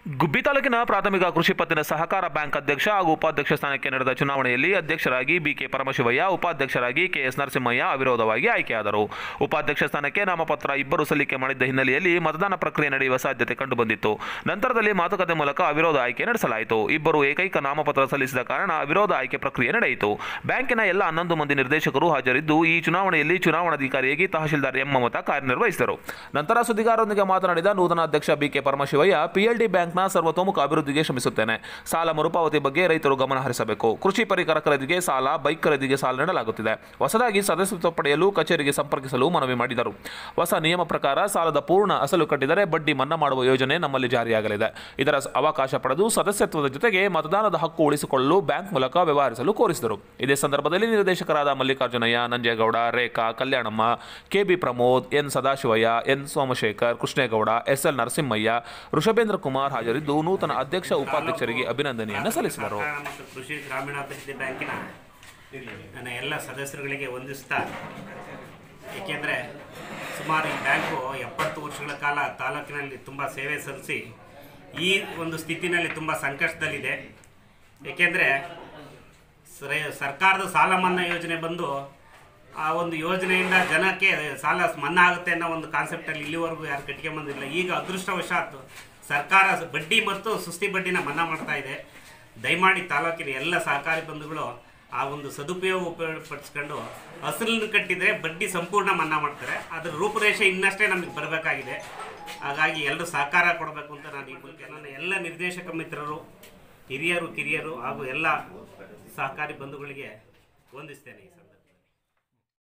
ಗುಬ್ಬಿ ತಾಲೂಕಿನ ಪ್ರಾಥಮಿಕ ಕೃಷಿ ಪತ್ತಿನ ಸಹಕಾರ ಬ್ಯಾಂಕ್ ಅಧ್ಯಕ್ಷ ಹಾಗೂ ಉಪಾಧ್ಯಕ್ಷ ಸ್ಥಾನಕ್ಕೆ ನಡೆದ ಚುನಾವಣೆಯಲ್ಲಿ ಅಧ್ಯಕ್ಷರಾಗಿ ಬಿಕೆ ಪರಮಶಿವಯ್ಯ ಉಪಾಧ್ಯಕ್ಷರಾಗಿ ಕೆಎಸ್ ನರಸಿಂಹಯ್ಯ ಅವಿರೋಧವಾಗಿ ಆಯ್ಕೆಯಾದರು ಉಪಾಧ್ಯಕ್ಷ ಸ್ಥಾನಕ್ಕೆ ನಾಮಪತ್ರ ಇಬ್ಬರು ಸಲ್ಲಿಕೆ ಮಾಡಿದ್ದ ಹಿನ್ನೆಲೆಯಲ್ಲಿ ಮತದಾನ ಪ್ರಕ್ರಿಯೆ ನಡೆಯುವ ಸಾಧ್ಯತೆ ಕಂಡುಬಂದಿತ್ತು ನಂತರದಲ್ಲಿ ಮಾತುಕತೆ ಮೂಲಕ ಅವಿರೋಧ ಆಯ್ಕೆ ನಡೆಸಲಾಯಿತು ಇಬ್ಬರು ಏಕೈಕ ನಾಮಪತ್ರ ಸಲ್ಲಿಸಿದ ಕಾರಣ ಅವಿರೋಧ ಆಯ್ಕೆ ಪ್ರಕ್ರಿಯೆ ನಡೆಯಿತು ಬ್ಯಾಂಕಿನ ಎಲ್ಲ ಹನ್ನೊಂದು ಮಂದಿ ನಿರ್ದೇಶಕರು ಹಾಜರಿದ್ದು ಈ ಚುನಾವಣೆಯಲ್ಲಿ ಚುನಾವಣಾಧಿಕಾರಿಯಾಗಿ ತಹಶೀಲ್ದಾರ್ ಎಂ ಮಮತಾ ಕಾರ್ಯನಿರ್ವಹಿಸಿದರು ನಂತರ ಸುದ್ದಿಗಾರರೊಂದಿಗೆ ಮಾತನಾಡಿದ ನೂತನ ಅಧ್ಯಕ್ಷ ಬಿಕೆ ಪರಮಶಿವಯ್ಯ ಪಿಎಲ್ಡಿ ಬ್ಯಾಂಕ್ನ ಸರ್ವತೋಮುಖ ಅಭಿವೃದ್ಧಿಗೆ ಶ್ರಮಿಸುತ್ತೇನೆ ಸಾಲ ಮರುಪಾವತಿ ಬಗ್ಗೆ ರೈತರು ಗಮನ ಹರಿಸಬೇಕು ಕೃಷಿ ಪರಿಕರ ಖರೀದಿಗೆ ಸಾಲ ಬೈಕ್ ಖರೀದಿಗೆ ಸಾಲ ನೀಡಲಾಗುತ್ತಿದೆ ಹೊಸದಾಗಿ ಸದಸ್ಯತ್ವ ಪಡೆಯಲು ಕಚೇರಿಗೆ ಸಂಪರ್ಕಿಸಲು ಮನವಿ ಮಾಡಿದರು ಹೊಸ ನಿಯಮ ಪ್ರಕಾರ ಸಾಲದ ಪೂರ್ಣ ಅಸಲು ಕಟ್ಟಿದರೆ ಬಡ್ಡಿ ಮನ್ನಾ ಮಾಡುವ ಯೋಜನೆ ನಮ್ಮಲ್ಲಿ ಜಾರಿಯಾಗಲಿದೆ ಇದರ ಅವಕಾಶ ಪಡೆದು ಸದಸ್ಯತ್ವದ ಜೊತೆಗೆ ಮತದಾನದ ಹಕ್ಕು ಉಳಿಸಿಕೊಳ್ಳಲು ಬ್ಯಾಂಕ್ ಮೂಲಕ ವ್ಯವಹರಿಸಲು ಕೋರಿಸಿದರು ಇದೇ ಸಂದರ್ಭದಲ್ಲಿ ನಿರ್ದೇಶಕರಾದ Mallikarjunaiah Nanjegowda Rekha Kalyanamma KB Pramod N Sadashivaiah N Somashekar Krishnegowda SL Narasimhaiah Rishabhendra Kumar ಹಾಜರಿದ್ದು ನೂತನ ಅಧ್ಯಕ್ಷ ಉಪಾಧ್ಯಕ್ಷರಿಗೆ ಅಭಿನಂದನೆಯನ್ನು ಸಲ್ಲಿಸಿದರು ಸಹಕಾರ ಮತ್ತು ಕೃಷಿ ಗ್ರಾಮೀಣಾಭಿವೃದ್ಧಿ ಬ್ಯಾಂಕಿನ ನನ್ನ ಎಲ್ಲ ಸದಸ್ಯರುಗಳಿಗೆ ವಂದಿಸ್ತಾ ಏಕೆಂದರೆ ಸುಮಾರು ಈ ಬ್ಯಾಂಕು ಎಪ್ಪತ್ತು ವರ್ಷಗಳ ಕಾಲ ತಾಲೂಕಿನಲ್ಲಿ ತುಂಬ ಸೇವೆ ಸಲ್ಲಿಸಿ ಈ ಒಂದು ಸ್ಥಿತಿನಲ್ಲಿ ತುಂಬ ಸಂಕಷ್ಟದಲ್ಲಿದೆ ಏಕೆಂದರೆ ಸರ್ಕಾರದ ಸಾಲ ಮನ್ನಾ ಯೋಜನೆ ಬಂದು ಆ ಒಂದು ಯೋಜನೆಯಿಂದ ಜನಕ್ಕೆ ಸಾಲ ಮನ್ನಾ ಆಗುತ್ತೆ ಅನ್ನೋ ಒಂದು ಕಾನ್ಸೆಪ್ಟಲ್ಲಿ ಇಲ್ಲಿವರೆಗೂ ಯಾರು ಕಟ್ಕೊಂಬಂದಿಲ್ಲ ಈಗ ಅದೃಷ್ಟವಶಾತ್ ಸರ್ಕಾರ ಬಡ್ಡಿ ಮತ್ತು ಸುಸ್ತಿ ಬಡ್ಡಿನ ಮನ್ನಾ ಮಾಡ್ತಾ ಇದೆ ದಯಮಾಡಿ ತಾಲೂಕಿನ ಎಲ್ಲ ಸಹಕಾರಿ ಬಂಧುಗಳು ಆ ಒಂದು ಸದುಪಯೋಗ ಉಪಯೋಗಪಡಿಸ್ಕೊಂಡು ಹಸಿರನ್ನು ಕಟ್ಟಿದರೆ ಬಡ್ಡಿ ಸಂಪೂರ್ಣ ಮನ್ನಾ ಮಾಡ್ತಾರೆ ಅದ್ರ ರೂಪುರೇಷೆ ಇನ್ನಷ್ಟೇ ನಮಗೆ ಬರಬೇಕಾಗಿದೆ ಹಾಗಾಗಿ ಎಲ್ಲರೂ ಸಹಕಾರ ಕೊಡಬೇಕು ಅಂತ ನಾನು ಈ ಮೂಲಕ ನನ್ನ ಎಲ್ಲ ನಿರ್ದೇಶಕ ಮಿತ್ರರು ಹಿರಿಯರು ಕಿರಿಯರು ಹಾಗೂ ಎಲ್ಲ ಸಹಕಾರಿ ಬಂಧುಗಳಿಗೆ ವಂದಿಸ್ತೇನೆ ಈ ಸಲ